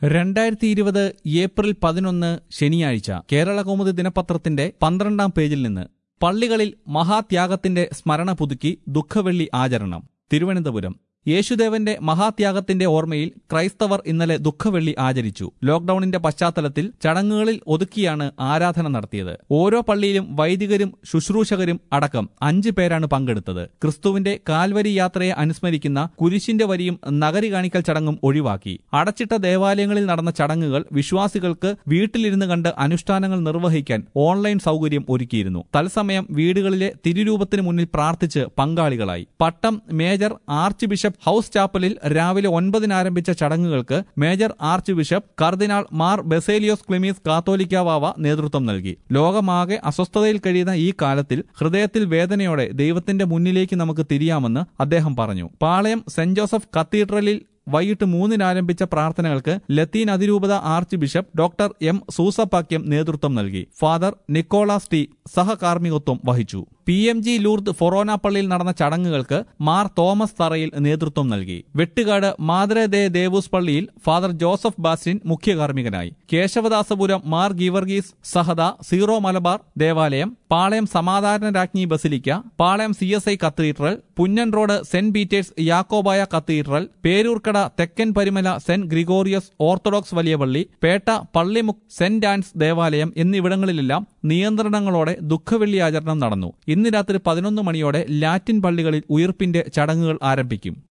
രണ്ടായിരത്തി ഇരുപത് ഏപ്രിൽ പതിനൊന്ന് ശനിയാഴ്ച കേരള കൗമുദി ദിനപത്രത്തിന്റെ പന്ത്രണ്ടാം പേജിൽ നിന്ന് പള്ളികളിൽ മഹാത്യാഗത്തിന്റെ സ്മരണ പുതുക്കി ദുഃഖവെള്ളി ആചരണം തിരുവനന്തപുരം യേശുദേവന്റെ മഹാത്യാഗത്തിന്റെ ഓർമ്മയിൽ ക്രൈസ്തവർ ഇന്നലെ ദുഃഖവെള്ളി ആചരിച്ചു ലോക്ഡൌണിന്റെ പശ്ചാത്തലത്തിൽ ചടങ്ങുകളിൽ ഒതുക്കിയാണ് ആരാധന നടത്തിയത് ഓരോ പള്ളിയിലും വൈദികരും ശുശ്രൂഷകരും അടക്കം അഞ്ച് പേരാണ് പങ്കെടുത്തത് ക്രിസ്തുവിന്റെ കാൽവരി യാത്രയെ അനുസ്മരിക്കുന്ന കുരിശിന്റെ വരിയും നഗരി കാണിക്കൽ ചടങ്ങും ഒഴിവാക്കി അടച്ചിട്ട ദേവാലയങ്ങളിൽ നടന്ന ചടങ്ങുകൾ വിശ്വാസികൾക്ക് വീട്ടിലിരുന്ന് കണ്ട് അനുഷ്ഠാനങ്ങൾ നിർവഹിക്കാൻ ഓൺലൈൻ സൗകര്യം ഒരുക്കിയിരുന്നു തത്സമയം വീടുകളിലെ തിരുരൂപത്തിന് മുന്നിൽ പ്രാർത്ഥിച്ച് പങ്കാളികളായി Pattom major archbishop house ചാപ്പലിൽ രാവിലെ ഒൻപതിന് ആരംഭിച്ച ചടങ്ങുകൾക്ക് മേജർ ആർച്ച് ബിഷപ്പ് കർദിനാൾ മാർ ബെസേലിയോസ് ക്ലിമീസ് കാത്തോലിക്കാവാവ നേതൃത്വം നൽകി ലോകമാകെ അസ്വസ്ഥതയിൽ കഴിയുന്ന ഈ കാലത്തിൽ ഹൃദയത്തിൽ വേദനയോടെ ദൈവത്തിന്റെ മുന്നിലേക്ക് നമുക്ക് തിരിയാമെന്ന് അദ്ദേഹം പറഞ്ഞു പാളയം സെന്റ് ജോസഫ് കത്തീഡ്രലിൽ വൈകിട്ട് മൂന്നിന് ആരംഭിച്ച പ്രാർത്ഥനകൾക്ക് ലത്തീൻ അതിരൂപത archbishop doctor M Soosapakiam നേതൃത്വം നൽകി ഫാദർ നിക്കോളാസ് ടി സഹകാർമ്മികത്വം വഹിച്ചു പി എം ജി ലൂർദ് ഫൊറോന പള്ളിയിൽ നടന്ന ചടങ്ങുകൾക്ക് മാർ തോമസ് തറയിൽ നേതൃത്വം നൽകി വെട്ടുകാട് മാതൃ ദേ ദേവൂസ് പള്ളിയിൽ ഫാദർ ജോസഫ് ബാസ്റ്റിൻ മുഖ്യ കാർമ്മികനായി കേശവദാസപുരം മാർ ഗീവർഗീസ് സഹദ സീറോ മലബാർ ദേവാലയം പാളയം സമാധാന രാജ്ഞി basilica Palayam C S I cathedral Punnen road saint Peter's Yakobaya cathedral Peroorkada തെക്കൻ പരിമല സെന്റ് ഗ്രിഗോറിയസ് ഓർത്തഡോക്സ് വലിയ പള്ളി പേട്ട പള്ളിമുക്ക് സെന്റ് ആൻസ് ദേവാലയം എന്നിവിടങ്ങളിലെല്ലാം നിയന്ത്രണങ്ങളോടെ ദുഃഖവെള്ളി ആചരണം നടന്നു ഇന്ന് രാത്രി പതിനൊന്ന് മണിയോടെ ലാറ്റിൻ പള്ളികളിൽ ഉയിർപ്പിന്റെ ചടങ്ങുകൾ ആരംഭിക്കും